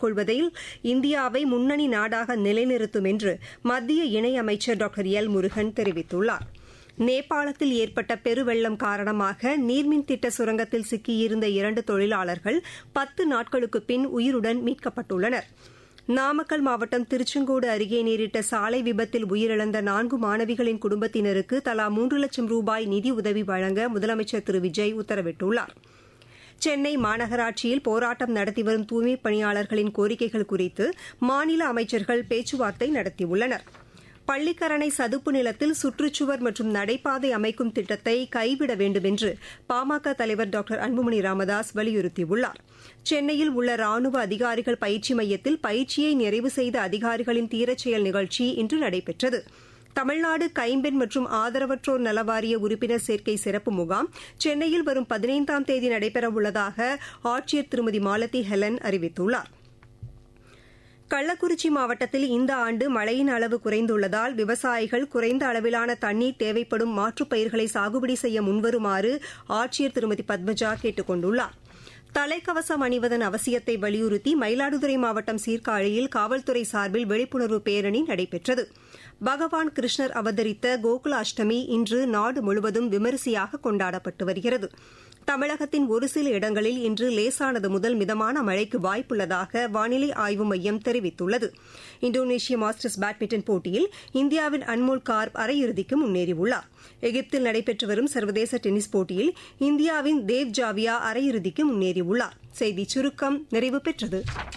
மேற்கொள்வதில் இந்தியாவை முன்னணி நாடாக நிலைநிறுத்தும் என்று மத்திய இணையமைச்சர் டாக்டர் எல் முருகன் தெரிவித்துள்ளார் நேபாளத்தில் ஏற்பட்ட பெருவெள்ளம் காரணமாக நீர்மின் திட்ட சுரங்கத்தில் சிக்கியிருந்த இரண்டு தொழிலாளர்கள் பத்து நாட்களுக்கு பின் உயிருடன் மீட்கப்பட்டுள்ளனா் நாமக்கல் மாவட்டம் திருச்செங்கோடு அருகே நேரிட்ட சாலை விபத்தில் உயிரிழந்த நான்கு மாணவிகளின் குடும்பத்தினருக்கு தலா மூன்று லட்சம் ரூபாய் நிதி உதவி வழங்க முதலமைச்சர் திரு விஜய் உத்தரவிட்டுள்ளார் சென்னை மாநகராட்சியில் போராட்டம் நடத்தி வரும் தூய்மைப் பணியாளர்களின் கோரிக்கைகள் குறித்து மாநில அமைச்சர்கள் பேச்சுவார்த்தை நடத்தியுள்ளனா் பள்ளிக்கரணை சதுப்பு நிலத்தில் சுற்றுச்சுவர் மற்றும் நடைபாதை அமைக்கும் திட்டத்தை கைவிட வேண்டும் என்று பாமக தலைவர் டாக்டர் அன்புமணி ராமதாஸ் வலியுறுத்தியுள்ளார் சென்னையில் உள்ள ராணுவ அதிகாரிகள் பயிற்சி மையத்தில் பயிற்சியை நிறைவு செய்த அதிகாரிகளின் தீரச்செயல் நிகழ்ச்சி இன்று நடைபெற்றது தமிழ்நாடு கைம்பெண் மற்றும் ஆதரவற்றோர் நலவாரிய உறுப்பினர் சேர்க்கை சிறப்பு முகாம் சென்னையில் வரும் பதினைந்தாம் தேதி நடைபெறவுள்ளதாக ஆட்சியர் திருமதி மாலதி ஹெலன் அறிவித்துள்ளாா் கள்ளக்குறிச்சி மாவட்டத்தில் இந்த ஆண்டு மழையின் அளவு குறைந்துள்ளதால் விவசாயிகள் குறைந்த அளவிலான தண்ணீர் தேவைப்படும் மாற்றுப் பயிர்களை சாகுபடி செய்ய முன்வருமாறு ஆட்சியர் திருமதி பத்மஜா கேட்டுக் கொண்டுள்ளார் தலைக்கவசம் அணிவதன் அவசியத்தை வலியுறுத்தி மயிலாடுதுறை மாவட்டம் சீர்காழியில் காவல்துறை சார்பில் விழிப்புணர்வு பேரணி நடைபெற்றது பகவான் கிருஷ்ணர் அவதரித்த கோகுலாஷ்டமி இன்று நாடு முழுவதும் விமரிசையாக கொண்டாடப்பட்டு வருகிறது தமிழகத்தின் ஒரு சில இடங்களில் இன்று லேசானது முதல் மிதமான மழைக்கு வாய்ப்புள்ளதாக வானிலை ஆய்வு மையம் தெரிவித்துள்ளது இந்தோனேஷிய மாஸ்டர்ஸ் பேட்மிண்டன் போட்டியில் இந்தியாவின் அன்மோல் கார்ப் அரையிறுதிக்கு முன்னேறியுள்ளார் எகிப்தில் நடைபெற்று வரும் சர்வதேச டென்னிஸ் போட்டியில் இந்தியாவின் தேவ் ஜாவியா அரையிறுதிக்கு முன்னேறியுள்ளார் செய்திச் சுருக்கம் நிறைவு பெற்றது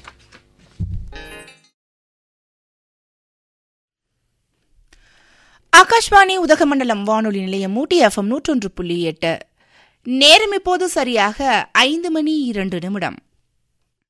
ஆகாஷ்வாணி உதகமண்டலம் வானொலி நிலையம் ஊட்டி எஃப்எம் நூற்றொன்று புள்ளி எட்டு நேரம் இப்போது சரியாக ஐந்து மணி இரண்டு நிமிடம்